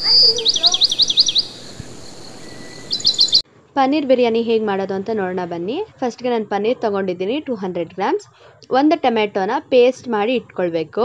ಪನ್ನೀರ್ ಬಿರಿಯಾನಿ ಹೇಗೆ ಮಾಡೋದು ಅಂತ ನೋಡೋಣ ಬನ್ನಿ ಫಸ್ಟ್ಗೆ ನಾನು ಪನ್ನೀರ್ ತೊಗೊಂಡಿದ್ದೀನಿ ಟೂ ಹಂಡ್ರೆಡ್ ಗ್ರಾಮ್ಸ್ ಒಂದು ಟೊಮೆಟೊನ ಪೇಸ್ಟ್ ಮಾಡಿ ಇಟ್ಕೊಳ್ಬೇಕು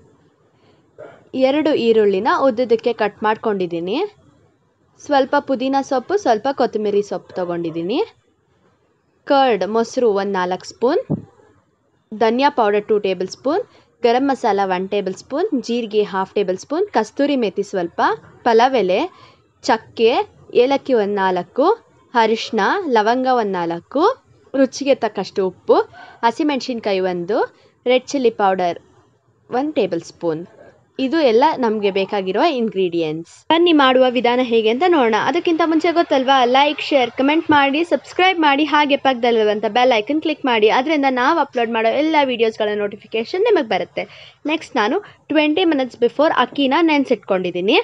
ಎರಡು ಈರುಳ್ಳಿನ ಉದ್ದುದಕ್ಕೆ ಕಟ್ ಮಾಡ್ಕೊಂಡಿದ್ದೀನಿ ಸ್ವಲ್ಪ ಪುದೀನ ಸೊಪ್ಪು ಸ್ವಲ್ಪ ಕೊತ್ತಂಬರಿ ಸೊಪ್ಪು ತೊಗೊಂಡಿದ್ದೀನಿ ಕರ್ಡ್ ಮೊಸರು ಒಂದು ನಾಲ್ಕು ಸ್ಪೂನ್ ಧನಿಯಾ powder two tablespoon garam masala one tablespoon ಜೀರಿಗೆ half tablespoon kasturi methi ಸ್ವಲ್ಪ ಪಲಾವ್ ಎಲೆ ಚಕ್ಕೆ ಏಲಕ್ಕಿ ಒಂದು ನಾಲ್ಕು ಅರಿಶಿನ ಲವಂಗ ಒಂದು ನಾಲ್ಕು ರುಚಿಗೆ ತಕ್ಕಷ್ಟು ಉಪ್ಪು ಹಸಿಮೆಣಸಿನ್ಕಾಯಿ ಒಂದು ರೆಡ್ ಚಿಲ್ಲಿ ಪೌಡರ್ ಒಂದು ಟೇಬಲ್ ಸ್ಪೂನ್ ಇದು ಎಲ್ಲ ನಮಗೆ ಬೇಕಾಗಿರುವ ಇಂಗ್ರೀಡಿಯೆಂಟ್ಸ್ ಬನ್ನಿ ಮಾಡುವ ವಿಧಾನ ಹೇಗೆ ಅಂತ ನೋಡೋಣ ಅದಕ್ಕಿಂತ ಮುಂಚೆ ಗೊತ್ತಲ್ವಾ ಲೈಕ್ ಶೇರ್ ಕಮೆಂಟ್ ಮಾಡಿ ಸಬ್ಸ್ಕ್ರೈಬ್ ಮಾಡಿ ಹಾಗೆ ಪಕ್ಕದಲ್ಲಿರುವಂಥ ಬೆಲ್ ಐಕನ್ ಕ್ಲಿಕ್ ಮಾಡಿ ಅದರಿಂದ ನಾವು ಅಪ್ಲೋಡ್ ಮಾಡೋ ಎಲ್ಲ ವೀಡಿಯೋಸ್ಗಳ ನೋಟಿಫಿಕೇಷನ್ ನಿಮಗೆ ಬರುತ್ತೆ ನೆಕ್ಸ್ಟ್ ನಾನು ಟ್ವೆಂಟಿ ಮಿನಿಟ್ಸ್ ಬಿಫೋರ್ ಅಕ್ಕಿನ ನೆನೆಸಿಟ್ಕೊಂಡಿದ್ದೀನಿ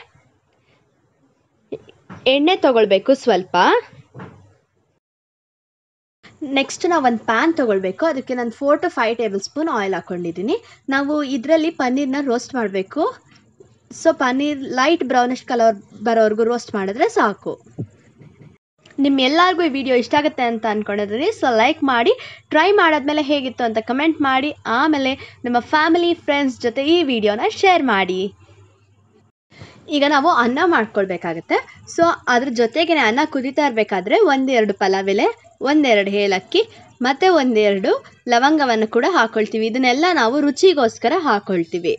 ಎಣ್ಣೆ ತಗೊಳ್ಬೇಕು ಸ್ವಲ್ಪ ನೆಕ್ಸ್ಟ್ ನಾವು ಒಂದು ಪ್ಯಾನ್ ತೊಗೊಳ್ಬೇಕು ಅದಕ್ಕೆ ನಾನು four to five tablespoon oil ಹಾಕ್ಕೊಂಡಿದ್ದೀನಿ ನಾವು ಇದರಲ್ಲಿ ಪನ್ನೀರ್ನ ರೋಸ್ಟ್ ಮಾಡಬೇಕು so paneer light brownish colour ಬರೋವರೆಗೂ ರೋಸ್ಟ್ ಮಾಡಿದ್ರೆ ಸಾಕು ನಿಮ್ಮೆಲ್ಲರಿಗೂ ಈ ವಿಡಿಯೋ ಇಷ್ಟ ಆಗುತ್ತೆ ಅಂತ ಅಂದ್ಕೊಂಡಿದ್ದೀನಿ ಸೊ ಲೈಕ್ ಮಾಡಿ ಟ್ರೈ ಮಾಡಾದ್ಮೇಲೆ ಹೇಗಿತ್ತು ಅಂತ ಕಮೆಂಟ್ ಮಾಡಿ ಆಮೇಲೆ ನಿಮ್ಮ ಫ್ಯಾಮಿಲಿ ಫ್ರೆಂಡ್ಸ್ ಜೊತೆ ಈ ವಿಡಿಯೋನ ಶೇರ್ ಮಾಡಿ ಈಗ ನಾವು ಅನ್ನ ಮಾಡ್ಕೊಳ್ಬೇಕಾಗತ್ತೆ ಸೊ ಅದ್ರ ಜೊತೆಗೆ ಅನ್ನ ಕುದೀತಾ ಇರಬೇಕಾದ್ರೆ ಒಂದೆರಡು ಪಲಾವ್ ಎಲೆ ಒಂದೆರಡು ಏಲಕ್ಕಿ ಮತ್ತು ಒಂದೆರಡು ಲವಂಗವನ್ನು ಕೂಡ ಹಾಕ್ಕೊಳ್ತೀವಿ ಇದನ್ನೆಲ್ಲ ನಾವು ರುಚಿಗೋಸ್ಕರ ಹಾಕ್ಕೊಳ್ತೀವಿ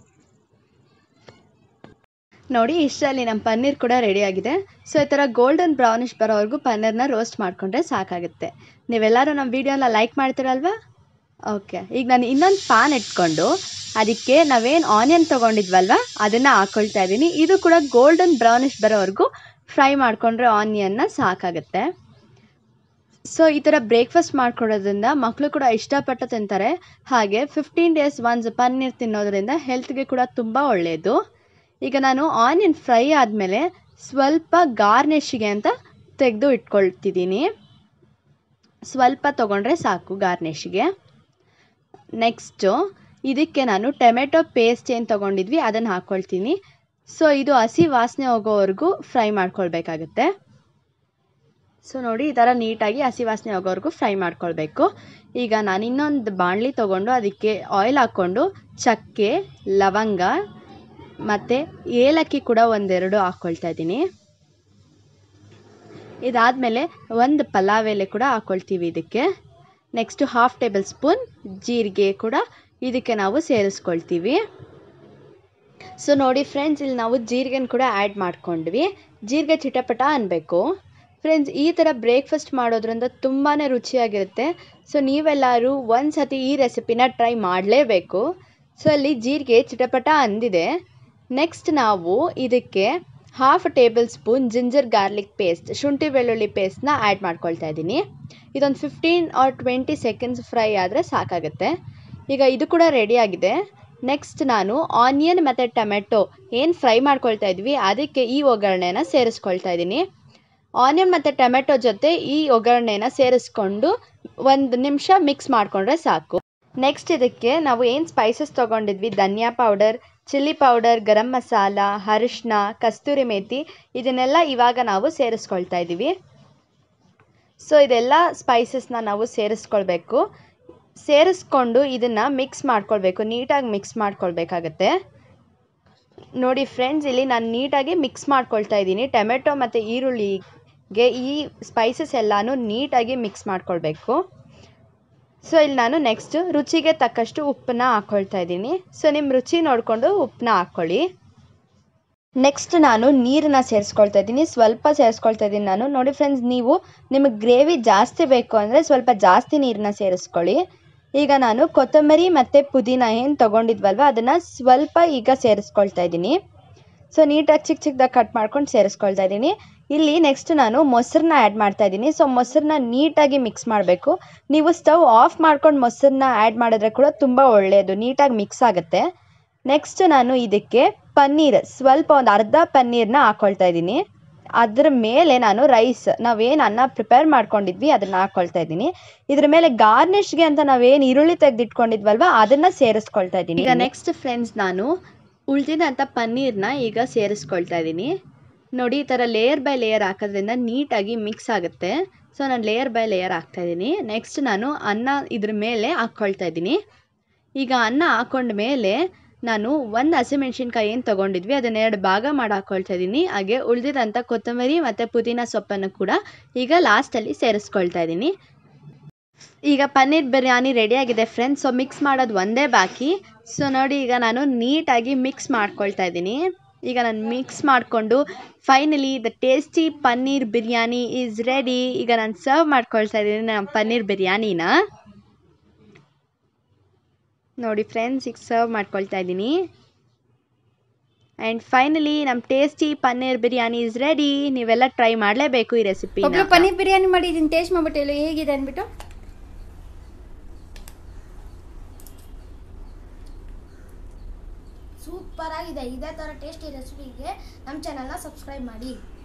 ನೋಡಿ ಇಷ್ಟರಲ್ಲಿ ನಮ್ಮ ಪನ್ನೀರ್ ಕೂಡ ರೆಡಿಯಾಗಿದೆ ಸೊ ಈ ಥರ ಗೋಲ್ಡನ್ ಬ್ರೌನಿಶ್ ಬರೋವರೆಗೂ ಪನ್ನೀರ್ನ ರೋಸ್ಟ್ ಮಾಡಿಕೊಂಡ್ರೆ ಸಾಕಾಗುತ್ತೆ ನೀವೆಲ್ಲರೂ ನಮ್ಮ ವೀಡಿಯೋನ ಲೈಕ್ ಮಾಡ್ತೀರಲ್ವಾ ಓಕೆ ಈಗ ನಾನು ಇನ್ನೊಂದು ಪಾನ್ ಇಟ್ಕೊಂಡು ಅದಕ್ಕೆ ನಾವೇನು ಆನಿಯನ್ ತೊಗೊಂಡಿದ್ವಲ್ವ ಅದನ್ನು ಹಾಕ್ಕೊಳ್ತಾ ಇದ್ದೀನಿ ಇದು ಕೂಡ ಗೋಲ್ಡನ್ ಬ್ರೌನಿಶ್ ಬರೋವರೆಗೂ ಫ್ರೈ ಮಾಡಿಕೊಂಡ್ರೆ ಆನಿಯನ್ನ ಸಾಕಾಗುತ್ತೆ ಸೊ ಈ ಥರ ಬ್ರೇಕ್ಫಾಸ್ಟ್ ಮಾಡ್ಕೊಡೋದ್ರಿಂದ ಮಕ್ಕಳು ಕೂಡ ಇಷ್ಟಪಟ್ಟು ತಿಂತಾರೆ ಹಾಗೆ ಫಿಫ್ಟೀನ್ ಡೇಸ್ ಒನ್ಸ್ ಪನ್ನೀರ್ ತಿನ್ನೋದ್ರಿಂದ ಹೆಲ್ತ್ಗೆ ಕೂಡ ತುಂಬ ಒಳ್ಳೆಯದು ಈಗ ನಾನು ಆನಿಯನ್ ಫ್ರೈ ಆದಮೇಲೆ ಸ್ವಲ್ಪ ಗಾರ್ನಿಷಿಗೆ ಅಂತ ತೆಗೆದು ಇಟ್ಕೊಳ್ತಿದ್ದೀನಿ ಸ್ವಲ್ಪ ತೊಗೊಂಡ್ರೆ ಸಾಕು ಗಾರ್ನಿಷಿಗೆ ನೆಕ್ಸ್ಟು ಇದಕ್ಕೆ ನಾನು ಟೊಮೆಟೊ ಪೇಸ್ಟ್ ಏನು ತೊಗೊಂಡಿದ್ವಿ ಅದನ್ನು ಹಾಕ್ಕೊಳ್ತೀನಿ ಸೊ ಇದು ಹಸಿ ವಾಸನೆ ಹೋಗೋವರೆಗೂ ಫ್ರೈ ಮಾಡ್ಕೊಳ್ಬೇಕಾಗತ್ತೆ ಸೊ ನೋಡಿ ಈ ಥರ ನೀಟಾಗಿ ಹಸಿ ವಾಸನೆ ಹೋಗೋವರೆಗೂ ಫ್ರೈ ಮಾಡ್ಕೊಳ್ಬೇಕು ಈಗ ನಾನು ಇನ್ನೊಂದು ಬಾಣಲಿ ತೊಗೊಂಡು ಅದಕ್ಕೆ ಆಯಿಲ್ ಹಾಕ್ಕೊಂಡು ಚಕ್ಕೆ ಲವಂಗ ಮತ್ತು ಏಲಕ್ಕಿ ಕೂಡ ಒಂದೆರಡು ಹಾಕ್ಕೊಳ್ತಾ ಇದ್ದೀನಿ ಇದಾದಮೇಲೆ ಒಂದು ಪಲಾವ್ ಎಲೆ ಕೂಡ ಹಾಕ್ಕೊಳ್ತೀವಿ ಇದಕ್ಕೆ ನೆಕ್ಸ್ಟು ಹಾಫ್ ಟೇಬಲ್ ಸ್ಪೂನ್ ಜೀರಿಗೆ ಕೂಡ ಇದಕ್ಕೆ ನಾವು ಸೇರಿಸ್ಕೊಳ್ತೀವಿ ಸೊ ನೋಡಿ ಫ್ರೆಂಡ್ಸ್ ಇಲ್ಲಿ ನಾವು ಜೀರಿಗೆನ ಕೂಡ ಆ್ಯಡ್ ಮಾಡ್ಕೊಂಡ್ವಿ ಜೀರಿಗೆ ಚಿಟಪಟ ಅನ್ನಬೇಕು ಫ್ರೆಂಡ್ಸ್ ಈ ಥರ ಬ್ರೇಕ್ಫಾಸ್ಟ್ ಮಾಡೋದ್ರಿಂದ ತುಂಬಾ ರುಚಿಯಾಗಿರುತ್ತೆ ಸೊ ನೀವೆಲ್ಲರೂ ಒಂದು ಸತಿ ಈ ರೆಸಿಪಿನ ಟ್ರೈ ಮಾಡಲೇಬೇಕು ಸೊ ಅಲ್ಲಿ ಜೀರಿಗೆ ಚಿಟಪಟ ಅಂದಿದೆ ನೆಕ್ಸ್ಟ್ ನಾವು ಇದಕ್ಕೆ half tablespoon ginger garlic paste ಶುಂಠಿ ಬೆಳ್ಳುಳ್ಳಿ ಪೇಸ್ಟ್ನ ಆ್ಯಡ್ ಮಾಡ್ಕೊಳ್ತಾ ಇದ್ದೀನಿ ಇದೊಂದು fifteen or twenty seconds fry ಆದರೆ ಸಾಕಾಗುತ್ತೆ ಈಗ ಇದು ಕೂಡ ರೆಡಿಯಾಗಿದೆ ನೆಕ್ಸ್ಟ್ ನಾನು ಆನಿಯನ್ ಮತ್ತು ಟೊಮೆಟೊ ಏನು ಫ್ರೈ ಮಾಡ್ಕೊಳ್ತಾ ಇದ್ವಿ ಅದಕ್ಕೆ ಈ ಒಗ್ಗರಣೆನ ಸೇರಿಸ್ಕೊಳ್ತಾ ಇದ್ದೀನಿ ಆನಿಯನ್ ಮತ್ತು ಟೊಮೆಟೊ ಜೊತೆ ಈ ಒಗ್ಗರಣೆನ ಸೇರಿಸ್ಕೊಂಡು ಒಂದು ನಿಮಿಷ ಮಿಕ್ಸ್ ಮಾಡಿಕೊಂಡ್ರೆ ಸಾಕು ನೆಕ್ಸ್ಟ್ ಇದಕ್ಕೆ ನಾವು ಏನು ಸ್ಪೈಸಸ್ ತೊಗೊಂಡಿದ್ವಿ ಧನಿಯಾ powder chilli powder garam masala ಅರಿಶಿನ ಕಸ್ತೂರಿ ಮೇಥಿ ಇದನ್ನೆಲ್ಲ ಇವಾಗ ನಾವು ಸೇರಿಸ್ಕೊಳ್ತಾ ಇದ್ದೀವಿ ಸೊ ಇದೆಲ್ಲ ಸ್ಪೈಸಸ್ನ ನಾವು ಸೇರಿಸ್ಕೊಳ್ಬೇಕು ಸೇರಿಸ್ಕೊಂಡು ಇದನ್ನು ಮಿಕ್ಸ್ ಮಾಡ್ಕೊಳ್ಬೇಕು ನೀಟಾಗಿ ಮಿಕ್ಸ್ ಮಾಡ್ಕೊಳ್ಬೇಕಾಗತ್ತೆ ನೋಡಿ ಫ್ರೆಂಡ್ಸ್ ಇಲ್ಲಿ ನಾನು ನೀಟಾಗಿ ಮಿಕ್ಸ್ ಮಾಡ್ಕೊಳ್ತಾ ಇದ್ದೀನಿ ಟೊಮೆಟೊ ಮತ್ತು ಈರುಳ್ಳಿಗೆ ಈ ಸ್ಪೈಸಸ್ ಎಲ್ಲನೂ ನೀಟಾಗಿ ಮಿಕ್ಸ್ ಮಾಡ್ಕೊಳ್ಬೇಕು ಸೊ ಇಲ್ಲಿ ನಾನು ನೆಕ್ಸ್ಟ್ ರುಚಿಗೆ ತಕ್ಕಷ್ಟು ಉಪ್ಪನ್ನ ಹಾಕ್ಕೊಳ್ತಾ ಇದ್ದೀನಿ ಸೊ ನಿಮ್ಮ ರುಚಿ ನೋಡಿಕೊಂಡು ಉಪ್ಪನ್ನ ಹಾಕ್ಕೊಳ್ಳಿ ನೆಕ್ಸ್ಟ್ ನಾನು ನೀರನ್ನ ಸೇರಿಸ್ಕೊಳ್ತಾ ಇದ್ದೀನಿ ಸ್ವಲ್ಪ ಸೇರಿಸ್ಕೊಳ್ತಾ ಇದ್ದೀನಿ ನಾನು ನೋಡಿ ಫ್ರೆಂಡ್ಸ್ ನೀವು ನಿಮಗೆ ಗ್ರೇವಿ ಜಾಸ್ತಿ ಬೇಕು ಅಂದರೆ ಸ್ವಲ್ಪ ಜಾಸ್ತಿ ನೀರನ್ನ ಸೇರಿಸ್ಕೊಳ್ಳಿ ಈಗ ನಾನು ಕೊತ್ತಂಬರಿ ಮತ್ತು ಪುದೀನ ಏನು ತೊಗೊಂಡಿದ್ವಲ್ವ ಅದನ್ನು ಸ್ವಲ್ಪ ಈಗ ಸೇರಿಸ್ಕೊಳ್ತಾ ಇದ್ದೀನಿ ಸೊ ನೀಟಾಗಿ ಚಿಕ್ಕ ಚಿಕ್ಕದಾಗಿ ಕಟ್ ಮಾಡ್ಕೊಂಡು ಸೇರಿಸ್ಕೊಳ್ತಾ ಇದ್ದೀನಿ ಇಲ್ಲಿ ನೆಕ್ಸ್ಟ್ ನಾನು ಮೊಸರನ್ನ ಆ್ಯಡ್ ಮಾಡ್ತಾ ಇದ್ದೀನಿ ಸೊ ಮೊಸರನ್ನ ನೀಟಾಗಿ ಮಿಕ್ಸ್ ಮಾಡಬೇಕು ನೀವು ಸ್ಟವ್ ಆಫ್ ಮಾಡ್ಕೊಂಡು ಮೊಸರನ್ನ ಆ್ಯಡ್ ಮಾಡಿದ್ರೆ ಕೂಡ ತುಂಬ ಒಳ್ಳೆಯದು ನೀಟಾಗಿ ಮಿಕ್ಸ್ ಆಗುತ್ತೆ ನೆಕ್ಸ್ಟ್ ನಾನು ಇದಕ್ಕೆ ಪನ್ನೀರ್ ಸ್ವಲ್ಪ ಒಂದು ಅರ್ಧ ಪನ್ನೀರನ್ನ ಹಾಕ್ಕೊಳ್ತಾ ಇದ್ದೀನಿ ಅದ್ರ ಮೇಲೆ ನಾನು ರೈಸ್ ನಾವೇನು ಅನ್ನ ಪ್ರಿಪೇರ್ ಮಾಡ್ಕೊಂಡಿದ್ವಿ ಅದನ್ನು ಹಾಕ್ಕೊಳ್ತಾ ಇದ್ದೀನಿ ಇದ್ರ ಮೇಲೆ ಗಾರ್ನಿಷ್ಗೆ ಅಂತ ನಾವೇನು ಈರುಳ್ಳಿ ತೆಗೆದಿಟ್ಕೊಂಡಿದ್ವಲ್ವ ಅದನ್ನು ಸೇರಿಸ್ಕೊಳ್ತಾ ಇದ್ದೀನಿ ಈಗ ನೆಕ್ಸ್ಟ್ ಫ್ರೆಂಡ್ಸ್ ನಾನು ಉಳಿದಿದಂಥ ಪನ್ನೀರ್ನ ಈಗ ಸೇರಿಸ್ಕೊಳ್ತಾ ಇದ್ದೀನಿ ನೋಡಿ ಈ ಥರ ಲೇಯರ್ ಬೈ ಲೇಯರ್ ಹಾಕೋದ್ರಿಂದ ನೀಟಾಗಿ ಮಿಕ್ಸ್ ಆಗುತ್ತೆ ಸೊ ನಾನು ಲೇಯರ್ ಬೈ ಲೇಯರ್ ಹಾಕ್ತಾಯಿದ್ದೀನಿ ನೆಕ್ಸ್ಟ್ ನಾನು ಅನ್ನ ಇದ್ರ ಮೇಲೆ ಹಾಕ್ಕೊಳ್ತಾ ಇದ್ದೀನಿ ಈಗ ಅನ್ನ ಹಾಕೊಂಡ ಮೇಲೆ ನಾನು ಒಂದು ಹಸಿಮೆಣ್ಸಿನ್ಕಾಯಿ ಏನು ತೊಗೊಂಡಿದ್ವಿ ಅದನ್ನ ಎರಡು ಭಾಗ ಮಾಡಿ ಹಾಕ್ಕೊಳ್ತಾ ಇದ್ದೀನಿ ಹಾಗೆ ಉಳಿದಿರೋಂಥ ಕೊತ್ತಂಬರಿ ಮತ್ತು ಪುದೀನ ಸೊಪ್ಪನ್ನು ಕೂಡ ಈಗ ಲಾಸ್ಟಲ್ಲಿ ಸೇರಿಸ್ಕೊಳ್ತಾ ಇದ್ದೀನಿ ಈಗ ಪನ್ನೀರ್ ಬಿರಿಯಾನಿ ರೆಡಿಯಾಗಿದೆ ಫ್ರೆಂಡ್ಸ್ ಸೊ ಮಿಕ್ಸ್ ಮಾಡೋದು ಒಂದೇ ಬಾಕಿ ಸೊ ನೋಡಿ ಈಗ ನಾನು ನೀಟಾಗಿ ಮಿಕ್ಸ್ ಮಾಡ್ಕೊಳ್ತಾ ಇದ್ದೀನಿ ಈಗ ನಾನು ಮಿಕ್ಸ್ ಮಾಡಿಕೊಂಡು finally the tasty paneer biryani is ready ಈಗ ನಾನು ಸರ್ವ್ ಮಾಡ್ಕೊಳ್ತಾ ಇದ್ದೀನಿ ನಮ್ಮ ಪನ್ನೀರ್ ಬಿರಿಯಾನಿನ ನೋಡಿ ಫ್ರೆಂಡ್ಸ್ ಈಗ ಸರ್ವ್ ಮಾಡ್ಕೊಳ್ತಾ ಇದ್ದೀನಿ ಆ್ಯಂಡ್ ಫೈನಲಿ ನಮ್ಮ tasty paneer biryani is ready ನೀವೆಲ್ಲ ಟ್ರೈ ಮಾಡಲೇಬೇಕು ಈ ರೆಸಿಪಿ ಒಬ್ರು ಪನ್ನೀರ್ ಬಿರಿಯಾನಿ ಮಾಡಿದ್ದೀನಿ ಟೇಸ್ಟ್ ಮಾಡ್ಬಿಟ್ಟು ಹೇಳಿ ಹೇಗಿದೆ ಅಂದ್ಬಿಟ್ಟು ಸೂಪರ್ ಆಗಿದೆ ಇದೇ ಥರ ಟೇಸ್ಟಿ ರೆಸಿಪಿಗೆ ನಮ್ಮ ಚಾನಲ್ನ ಸಬ್ಸ್ಕ್ರೈಬ್ ಮಾಡಿ